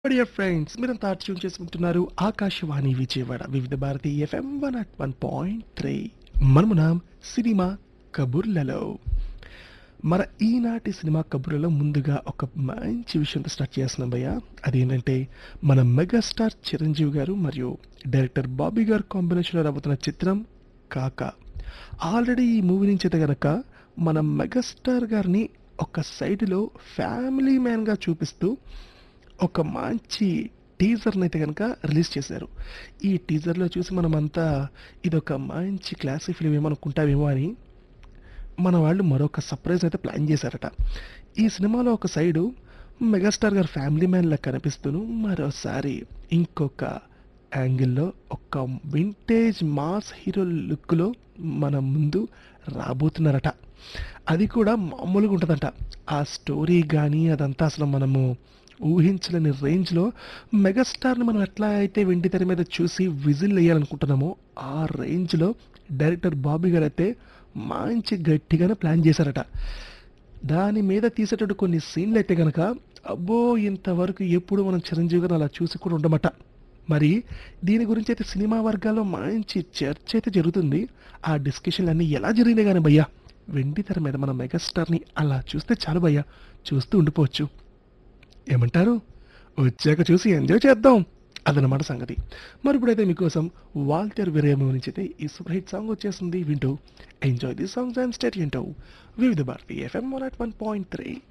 dear friends మీరంతా tune చేసుకుంటున్నారు Akashvani Vijayawada Vividh Bharati FM one at one point three మనమునాం సినిమా కబుర్లలో మన ఈనాటి సినిమా కబుర్లలో ముందుగా ఒక మంచి విషయంతో స్టార్ట్ చేస్తున్నాం భయ్య అదేంటంటే మన మెగాస్టార్ చిరంజీవి గారు మరియు డైరెక్టర్ బాబీ గారు కాంబినేషన్లో రాబోతున్న చిత్రం కాకా ఆల్రెడీ ఈ మూవీ నుంచి అయితే గనక మన మెగాస్టార్ గారిని ఒక సైడ్లో ఫ్యామిలీ మ్యాన్గా చూపిస్తూ ఒక మంచి టీజర్ని అయితే కనుక రిలీజ్ చేశారు ఈ టీజర్లో చూసి మనమంతా ఇదొక మంచి క్లాసిక్ ఫిలిం ఏమనుకుంటామేమో అని మన వాళ్ళు మరొక సర్ప్రైజ్ అయితే ప్లాన్ చేశారట ఈ సినిమాలో ఒక సైడు మెగాస్టార్ గారు ఫ్యామిలీ మ్యాన్లా కనిపిస్తూను మరోసారి ఇంకొక యాంగిల్లో ఒక వింటేజ్ మాస్ హీరో లుక్లో మన ముందు రాబోతున్నారట అది కూడా మామూలుగా ఉంటుందంట ఆ స్టోరీ కానీ అదంతా అసలు మనము ఊహించలేని రేంజ్లో మెగాస్టార్ని మనం ఎట్లా అయితే వెండి తెర మీద చూసి విజిల్ వేయాలనుకుంటున్నామో ఆ రేంజ్లో డైరెక్టర్ బాబీ గారు అయితే మంచి గట్టిగానే ప్లాన్ చేశారట దాని మీద తీసేటట్టు కొన్ని సీన్లు అయితే కనుక అబ్బో ఇంతవరకు ఎప్పుడు మనం చిరంజీవి గారు అలా చూసి కూడా ఉండమట మరి దీని గురించి అయితే సినిమా వర్గాల్లో మంచి చర్చ అయితే జరుగుతుంది ఆ డిస్కషన్లు అన్నీ ఎలా జరిగినాయి కానీ భయ్యా వెండి తెర మీద మన మెగాస్టార్ని అలా చూస్తే చాలు భయ్యా చూస్తూ ఉండిపోవచ్చు ఏమంటారు వచ్చాక చూసి ఎంజాయ్ చేద్దాం అదనమాట సంగతి మరి ఇప్పుడైతే మీకోసం వాల్టర్ విరయమ నుంచి అయితే ఈ సూపర్ హిట్ సాంగ్ వచ్చేసింది వింటూ enjoy the songs and state వింటూ Vividh Bharati FM one at one point three